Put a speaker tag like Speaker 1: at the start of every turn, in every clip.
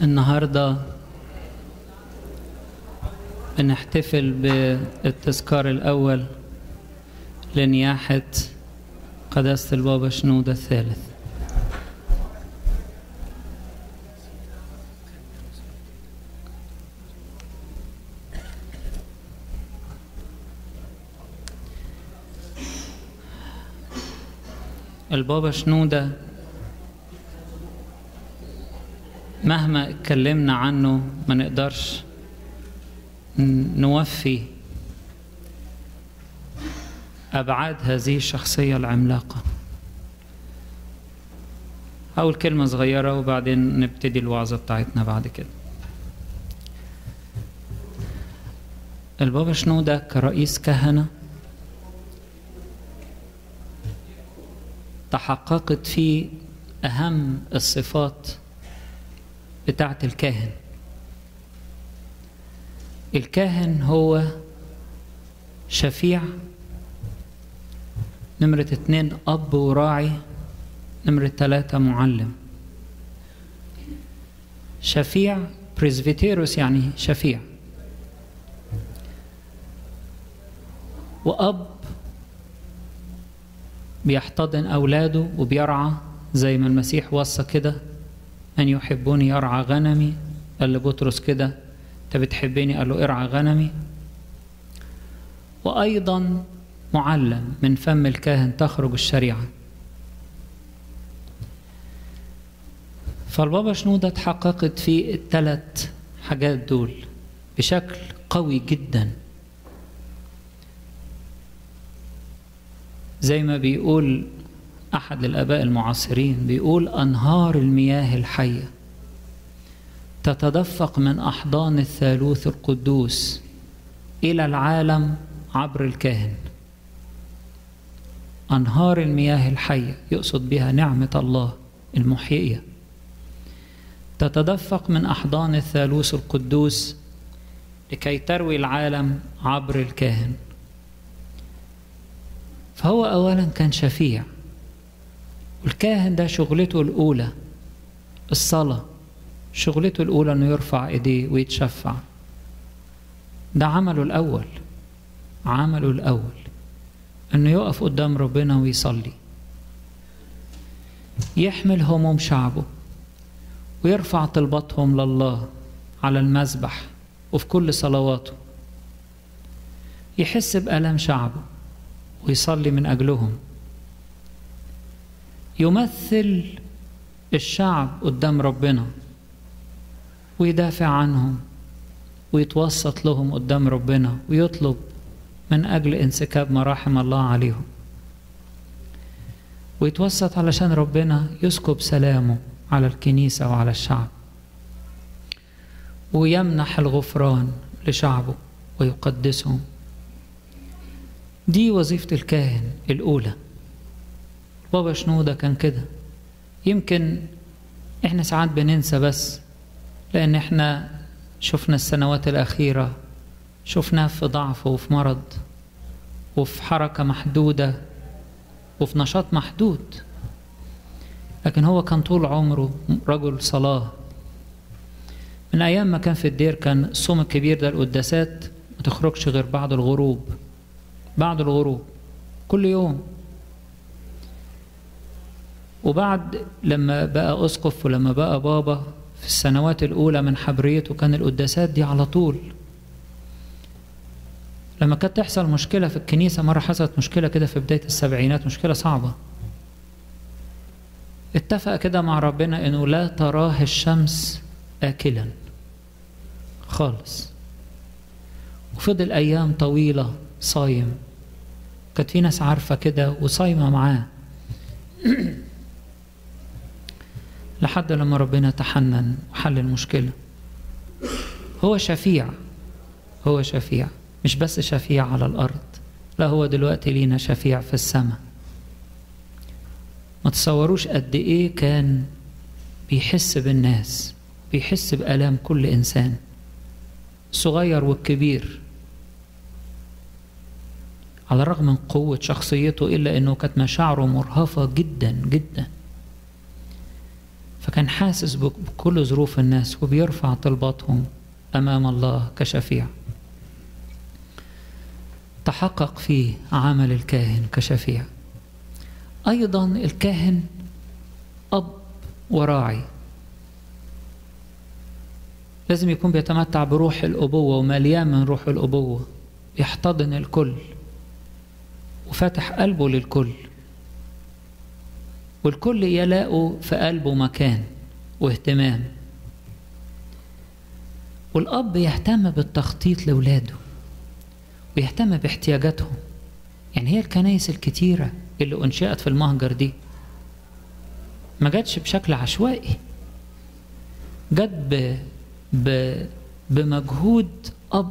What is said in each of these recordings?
Speaker 1: النهارده بنحتفل بالتذكار الأول لنياحة قداسة البابا شنودة الثالث البابا شنودة مهما اتكلمنا عنه ما نقدرش نوفي أبعاد هذه الشخصية العملاقة أول كلمة صغيرة وبعدين نبتدي الوعظة بتاعتنا بعد كده البابا شنودة كرئيس كهنة تحققت فيه أهم الصفات بتاعة الكاهن الكاهن هو شفيع نمرة اتنين أب وراعي نمرة تلاتة معلم شفيع بريزفيتيروس يعني شفيع وأب بيحتضن أولاده وبيرعى زي ما المسيح وصى كده أن يحبوني يرعى غنمي قال لبطرس كده أنت بتحبني قال له ارعى غنمي وأيضا معلم من فم الكاهن تخرج الشريعة فالبابا شنودة اتحققت في الثلاث حاجات دول بشكل قوي جدا زي ما بيقول أحد الآباء المعاصرين بيقول أنهار المياه الحية تتدفق من أحضان الثالوث القدوس إلى العالم عبر الكاهن أنهار المياه الحية يقصد بها نعمة الله المحيية تتدفق من أحضان الثالوث القدوس لكي تروي العالم عبر الكاهن فهو أولا كان شفيع والكاهن ده شغلته الأولى الصلاة شغلته الأولى أنه يرفع إيديه ويتشفع ده عمله الأول عمله الأول أنه يقف قدام ربنا ويصلي يحمل هموم شعبه ويرفع طلباتهم لله على المذبح وفي كل صلواته يحس بألم شعبه ويصلي من أجلهم يمثل الشعب قدام ربنا ويدافع عنهم ويتوسط لهم قدام ربنا ويطلب من أجل انسكاب مراحم الله عليهم ويتوسط علشان ربنا يسكب سلامه على الكنيسة وعلى الشعب ويمنح الغفران لشعبه ويقدسهم دي وظيفة الكاهن الأولى بابا شنودة كان كده يمكن احنا ساعات بننسى بس لأن احنا شفنا السنوات الأخيرة شفناه في ضعف وفي مرض وفي حركة محدودة وفي نشاط محدود لكن هو كان طول عمره رجل صلاة من أيام ما كان في الدير كان الصوم الكبير ده القداسات ما تخرجش غير بعد الغروب بعد الغروب كل يوم وبعد لما بقى أسقف ولما بقى بابا في السنوات الأولى من حبريته كان القداسات دي على طول لما كانت تحصل مشكلة في الكنيسة مرة حصلت مشكلة كده في بداية السبعينات مشكلة صعبة اتفق كده مع ربنا انه لا تراه الشمس آكلا خالص وفضل أيام طويلة صايم كانت في ناس عارفة كده وصايمة معاه لحد لما ربنا تحنن وحل المشكلة هو شفيع هو شفيع مش بس شفيع على الأرض لا هو دلوقتي لينا شفيع في السماء ما تصوروش قد إيه كان بيحس بالناس بيحس بآلام كل إنسان الصغير والكبير على الرغم من قوة شخصيته إلا أنه كانت مشاعره مرهفة جدا جدا فكان حاسس بكل ظروف الناس وبيرفع طلباتهم أمام الله كشفيع تحقق فيه عمل الكاهن كشفيع أيضا الكاهن أب وراعي لازم يكون بيتمتع بروح الأبوة ومليان من روح الأبوة يحتضن الكل وفاتح قلبه للكل والكل يلاقوا في قلبه مكان واهتمام والأب يهتم بالتخطيط لأولاده ويهتم باحتياجاتهم يعني هي الكنايس الكتيرة اللي أنشئت في المهجر دي ما جاتش بشكل عشوائي جت ب... ب... بمجهود أب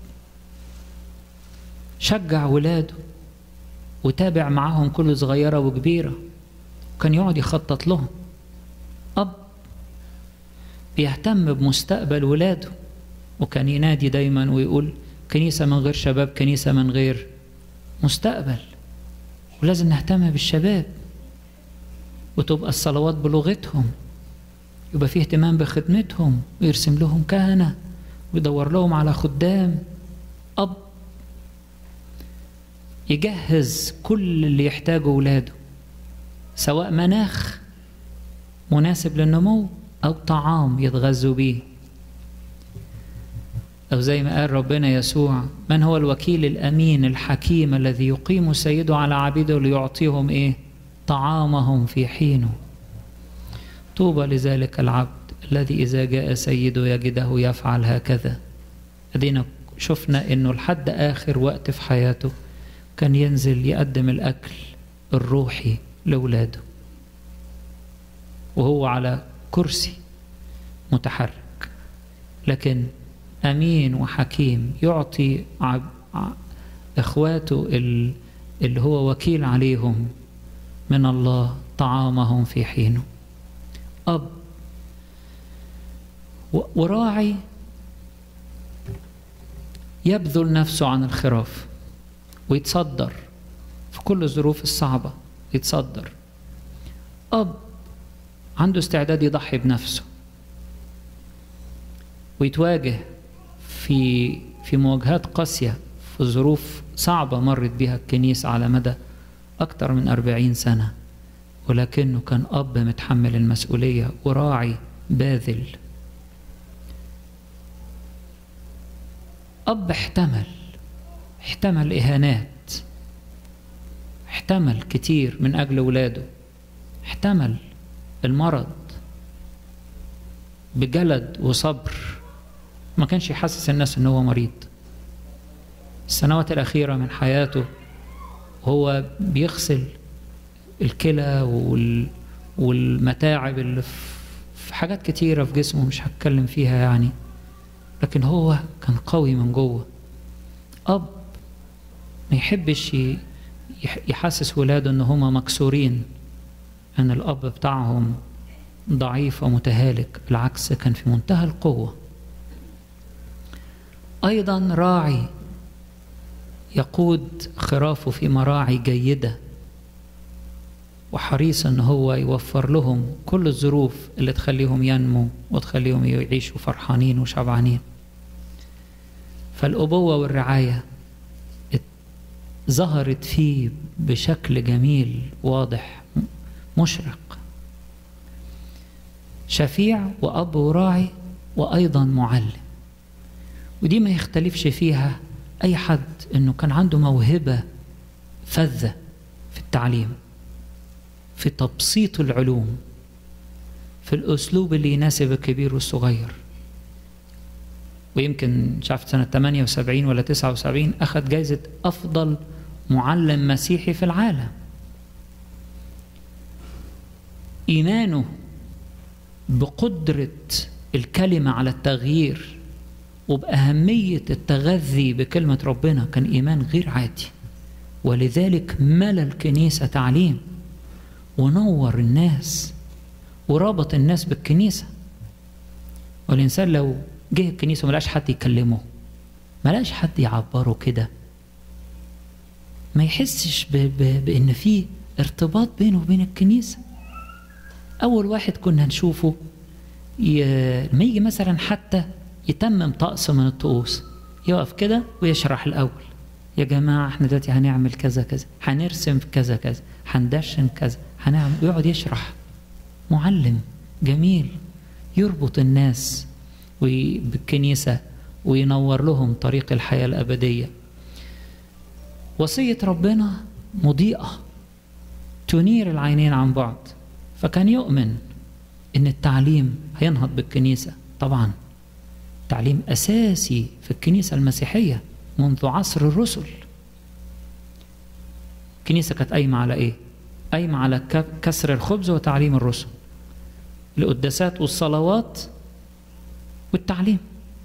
Speaker 1: شجع ولاده وتابع معاهم كل صغيرة وكبيرة كان يقعد يخطط لهم أب بيهتم بمستقبل ولاده وكان ينادي دايما ويقول كنيسة من غير شباب كنيسة من غير مستقبل ولازم نهتم بالشباب وتبقى الصلوات بلغتهم يبقى فيه اهتمام بخدمتهم ويرسم لهم كهنة ويدور لهم على خدام أب يجهز كل اللي يحتاجه ولاده سواء مناخ مناسب للنمو أو طعام يتغذوا بيه أو زي ما قال ربنا يسوع من هو الوكيل الأمين الحكيم الذي يقيم سيده على عبيده ليعطيهم إيه طعامهم في حينه طوبى لذلك العبد الذي إذا جاء سيده يجده يفعل هكذا أدينا شفنا إنه لحد آخر وقت في حياته كان ينزل يقدم الأكل الروحي لأولاده وهو على كرسي متحرك لكن أمين وحكيم يعطي عب... إخواته اللي هو وكيل عليهم من الله طعامهم في حينه أب وراعي يبذل نفسه عن الخراف ويتصدر في كل الظروف الصعبة يتصدر أب عنده استعداد يضحي بنفسه ويتواجه في في مواجهات قاسية في ظروف صعبة مرت بها الكنيسة على مدى أكثر من أربعين سنة ولكنه كان أب متحمل المسؤولية وراعي باذل أب احتمل احتمل إهانات احتمل كتير من أجل ولاده احتمل المرض بجلد وصبر ما كانش يحسس الناس ان هو مريض السنوات الأخيرة من حياته هو بيغسل الكلى وال... والمتاعب اللي في حاجات كتيرة في جسمه مش هتكلم فيها يعني لكن هو كان قوي من جوه أب ما يحبش يحسس ولاده ان هما مكسورين ان الاب بتاعهم ضعيف ومتهالك بالعكس كان في منتهى القوه ايضا راعي يقود خرافه في مراعي جيده وحريص ان هو يوفر لهم كل الظروف اللي تخليهم ينمو وتخليهم يعيشوا فرحانين وشبعانين فالابوه والرعايه ظهرت فيه بشكل جميل واضح مشرق شفيع وأب وراعي وأيضا معلم ودي ما يختلفش فيها أي حد إنه كان عنده موهبة فذة في التعليم في تبسيط العلوم في الأسلوب اللي يناسب الكبير والصغير ويمكن مش عارف سنة 78 ولا 79 أخذ جايزة أفضل معلم مسيحي في العالم إيمانه بقدرة الكلمة على التغيير وبأهمية التغذي بكلمة ربنا كان إيمان غير عادي ولذلك ملا الكنيسة تعليم ونور الناس ورابط الناس بالكنيسة والإنسان لو جه الكنيسة وملاش حد يكلمه ملاش حد يعبره كده ما يحسش ب ب بان في ارتباط بينه وبين الكنيسه أول واحد كنا نشوفه ي... لما يجي مثلا حتى يتمم طقس من الطقوس يقف كده ويشرح الأول يا جماعة احنا دلوقتي هنعمل كذا كذا هنرسم كذا كذا هندشن كذا هنعمل ويقعد يشرح معلم جميل يربط الناس بالكنيسة وينور لهم طريق الحياة الأبدية وصية ربنا مضيئة تنير العينين عن بعد فكان يؤمن ان التعليم هينهض بالكنيسة طبعا تعليم أساسي في الكنيسة المسيحية منذ عصر الرسل الكنيسة كانت قايمة على إيه؟ قايمة على كسر الخبز وتعليم الرسل القداسات والصلوات والتعليم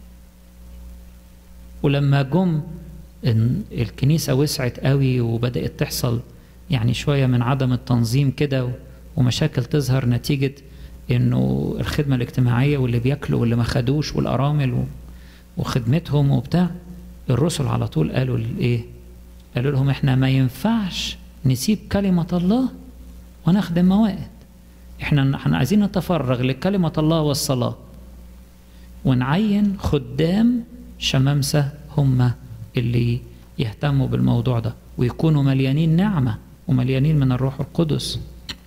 Speaker 1: ولما جم الكنيسة وسعت قوي وبدأت تحصل يعني شوية من عدم التنظيم كده ومشاكل تظهر نتيجة انه الخدمة الاجتماعية واللي بياكلوا واللي ما خدوش والأرامل وخدمتهم وبتاع الرسل على طول قالوا الايه قالوا لهم احنا ما ينفعش نسيب كلمة الله ونخدم موائد احنا احنا عايزين نتفرغ لكلمة الله والصلاة ونعين خدام شمامسة هم اللي يهتموا بالموضوع ده ويكونوا مليانين نعمة ومليانين من الروح القدس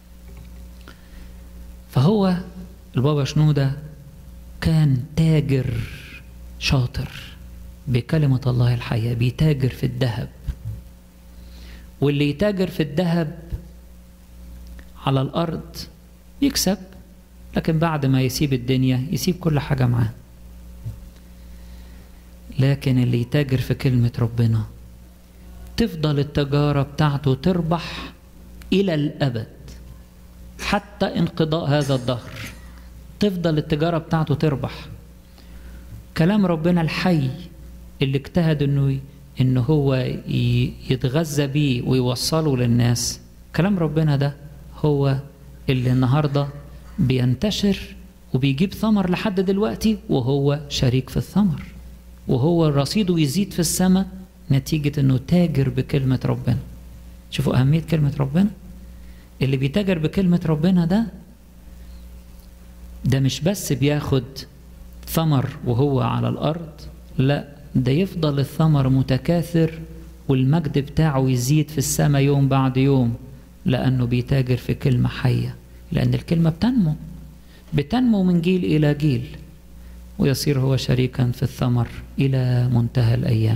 Speaker 1: فهو البابا شنودة كان تاجر شاطر بكلمة الله الحية بيتاجر في الذهب واللي يتاجر في الذهب على الأرض يكسب لكن بعد ما يسيب الدنيا يسيب كل حاجة معاه لكن اللي يتاجر في كلمة ربنا تفضل التجارة بتاعته تربح إلى الأبد حتى انقضاء هذا الدهر تفضل التجارة بتاعته تربح كلام ربنا الحي اللي اجتهد انه ان هو يتغذى بيه ويوصله للناس كلام ربنا ده هو اللي النهارده بينتشر وبيجيب ثمر لحد دلوقتي وهو شريك في الثمر وهو رصيده يزيد في السماء نتيجة انه تاجر بكلمة ربنا شوفوا أهمية كلمة ربنا اللي بيتاجر بكلمة ربنا ده ده مش بس بياخد ثمر وهو على الأرض لا ده يفضل الثمر متكاثر والمجد بتاعه يزيد في السماء يوم بعد يوم لأنه بيتاجر في كلمة حية لأن الكلمة بتنمو بتنمو من جيل إلى جيل ويصير هو شريكا في الثمر إلى منتهى الأيام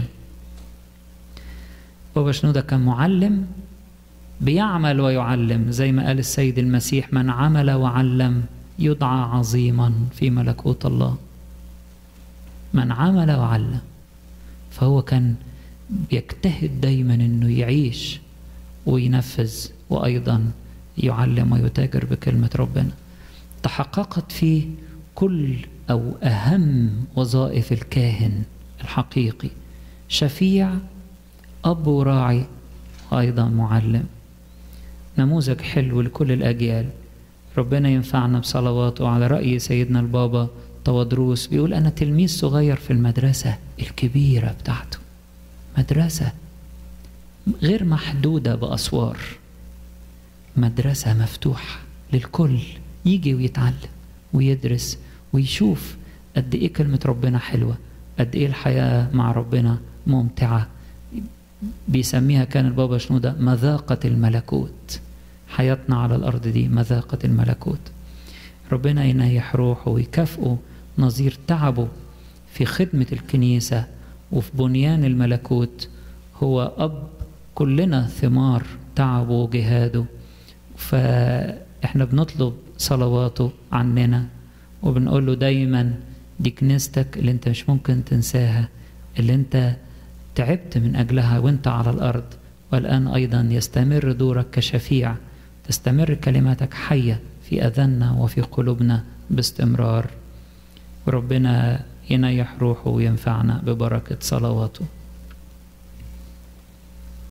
Speaker 1: بابا شنودة كان معلم بيعمل ويعلم زي ما قال السيد المسيح من عمل وعلم يدعى عظيما في ملكوت الله من عمل وعلم فهو كان بيجتهد دايما انه يعيش وينفذ وايضا يعلم ويتاجر بكلمه ربنا تحققت فيه كل او اهم وظائف الكاهن الحقيقي شفيع اب وراعي وايضا معلم نموذج حلو لكل الاجيال ربنا ينفعنا بصلواته على راي سيدنا البابا طوادروس بيقول أنا تلميذ صغير في المدرسة الكبيرة بتاعته مدرسة غير محدودة بأسوار مدرسة مفتوحة للكل يجي ويتعلم ويدرس ويشوف قد إيه كلمة ربنا حلوة قد إيه الحياة مع ربنا ممتعة بيسميها كان البابا شنودة مذاقة الملكوت حياتنا على الأرض دي مذاقة الملكوت ربنا ينيح روحه ويكافئه نظير تعبه في خدمة الكنيسة وفي بنيان الملكوت هو أب كلنا ثمار تعبه وجهاده فإحنا بنطلب صلواته عننا وبنقول له دايما دي كنيستك اللي انت مش ممكن تنساها اللي انت تعبت من أجلها وانت على الأرض والآن أيضا يستمر دورك كشفيع تستمر كلماتك حية في أذاننا وفي قلوبنا باستمرار وربنا ينيح روحه وينفعنا ببركة صلواته